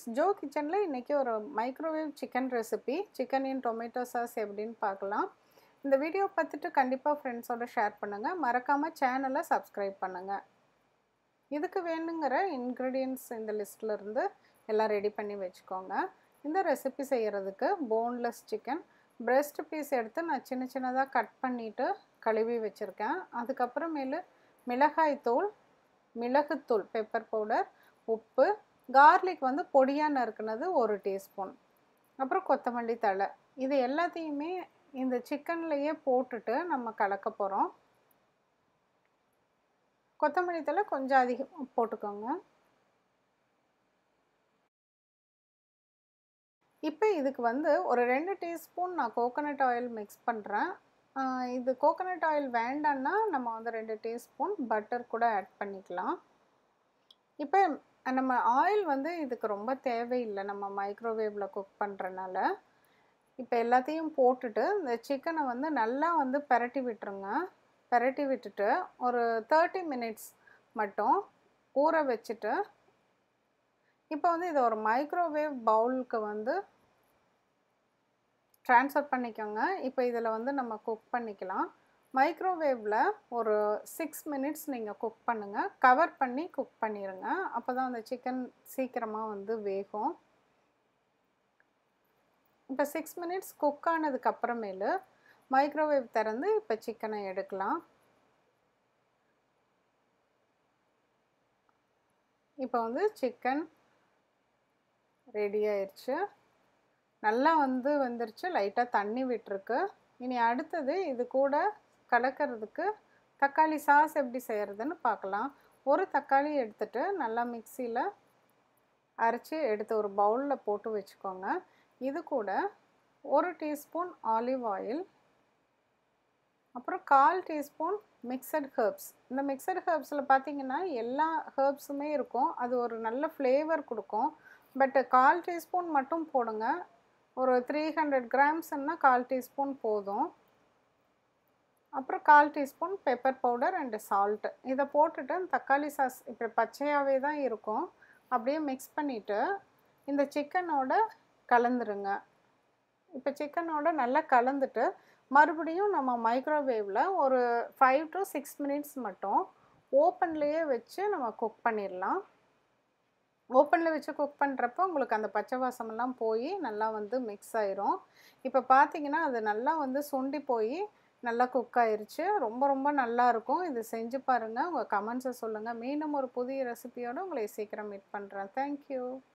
friends Joe கிச்சனில் இன்றைக்கி ஒரு microwave chicken recipe chicken in tomato sauce எப்படின்னு பார்க்கலாம் இந்த வீடியோ பார்த்துட்டு கண்டிப்பாக ஃப்ரெண்ட்ஸோட ஷேர் பண்ணுங்கள் மறக்காமல் சேனலை சப்ஸ்கிரைப் பண்ணுங்கள் இதுக்கு வேணுங்கிற இன்க்ரீடியன்ட்ஸ் இந்த லிஸ்ட்டில் இருந்து எல்லாம் ரெடி பண்ணி வச்சுக்கோங்க இந்த ரெசிபி செய்கிறதுக்கு போன்லெஸ் சிக்கன் பிரெஸ்ட் பீஸ் எடுத்து நான் சின்ன சின்னதாக கட் பண்ணிவிட்டு கழுவி வச்சுருக்கேன் அதுக்கப்புறமேலு மிளகாய் தூள் மிளகுத்தூள் பெப்பர் பவுடர் உப்பு கார்லிக் வந்து பொடியாக நறுக்குனது ஒரு டீஸ்பூன் அப்புறம் கொத்தமல்லி தழை இது எல்லாத்தையுமே இந்த சிக்கன்லேயே போட்டுட்டு நம்ம கலக்க போகிறோம் கொத்தமல்லி தழை கொஞ்சம் அதிகம் போட்டுக்கோங்க இப்போ இதுக்கு வந்து ஒரு ரெண்டு டீஸ்பூன் நான் கோகோனட் ஆயில் மிக்ஸ் பண்ணுறேன் இது கோகோனட் ஆயில் வேண்டான்னா நம்ம வந்து ரெண்டு டீஸ்பூன் பட்டர் கூட ஆட் பண்ணிக்கலாம் இப்போ நம்ம ஆயில் வந்து இதுக்கு ரொம்ப தேவையில்லை நம்ம மைக்ரோவேவில் குக் பண்ணுறனால இப்போ எல்லாத்தையும் போட்டுட்டு இந்த சிக்கனை வந்து நல்லா வந்து பெரட்டி விட்டுருங்க பெரட்டி விட்டுட்டு ஒரு தேர்ட்டி மினிட்ஸ் மட்டும் ஊற வச்சுட்டு இப்போ வந்து இதை ஒரு மைக்ரோவேவ் பவுலுக்கு வந்து ட்ரான்ஸ்ஃபர் பண்ணிக்கோங்க இப்போ இதில் வந்து நம்ம குக் பண்ணிக்கலாம் மைக்ரோவேவில் ஒரு சிக்ஸ் மினிட்ஸ் நீங்கள் குக் பண்ணுங்கள் கவர் பண்ணி குக் பண்ணிடுங்க அப்போ தான் அந்த சிக்கன் சீக்கிரமாக வந்து வேகும் இப்போ சிக்ஸ் மினிட்ஸ் குக் ஆனதுக்கப்புறமேலு மைக்ரோவேவ் திறந்து இப்போ சிக்கனை எடுக்கலாம் இப்போ வந்து சிக்கன் ரெடி ஆயிடுச்சு நல்லா வந்து வந்துருச்சு லைட்டாக தண்ணி விட்டுருக்கு இனி அடுத்தது இது கூட கலக்கிறதுக்கு தக்காளி சாஸ் எப்படி செய்கிறதுன்னு பார்க்கலாம் ஒரு தக்காளி எடுத்துட்டு நல்லா மிக்சியில் அரைச்சி எடுத்து ஒரு பவுலில் போட்டு வச்சுக்கோங்க இது கூட ஒரு டீஸ்பூன் ஆலிவ் ஆயில் அப்புறம் கால் டீஸ்பூன் மிக்சட் ஹர்ப்ஸ் இந்த மிக்சட் ஹர்ப்ஸில் பார்த்தீங்கன்னா எல்லா ஹர்ப்ஸுமே இருக்கும் அது ஒரு நல்ல ஃப்ளேவர் கொடுக்கும் பட் கால் டீஸ்பூன் மட்டும் போடுங்க ஒரு த்ரீ ஹண்ட்ரட் கிராம்ஸ்னால் கால் டீஸ்பூன் போதும் அப்புறம் கால் teaspoon pepper powder and salt இதை போட்டுட்டு தக்காளி சாஸ் இப்போ பச்சையாகவே தான் இருக்கும் அப்படியே மிக்ஸ் பண்ணிவிட்டு இந்த சிக்கனோட கலந்துருங்க இப்போ சிக்கனோட நல்லா கலந்துட்டு மறுபடியும் நம்ம மைக்ரோவேவில் ஒரு ஃபைவ் டு சிக்ஸ் மினிட்ஸ் மட்டும் ஓப்பன்லேயே வச்சு நம்ம குக் பண்ணிடலாம் ஓப்பனில் வச்சு குக் பண்ணுறப்போ உங்களுக்கு அந்த பச்சை வாசமெல்லாம் போய் நல்லா வந்து மிக்ஸ் ஆயிரும் இப்போ பார்த்தீங்கன்னா அது நல்லா வந்து சுண்டி போய் நல்லா குக் ஆயிருச்சு ரொம்ப ரொம்ப நல்லா இருக்கும் இது செஞ்சு பாருங்கள் உங்கள் கமெண்ட்ஸை சொல்லுங்கள் மீண்டும் ஒரு புதிய ரெசிபியோடு உங்களை சீக்கிரம் மீட் பண்ணுறேன் தேங்க்யூ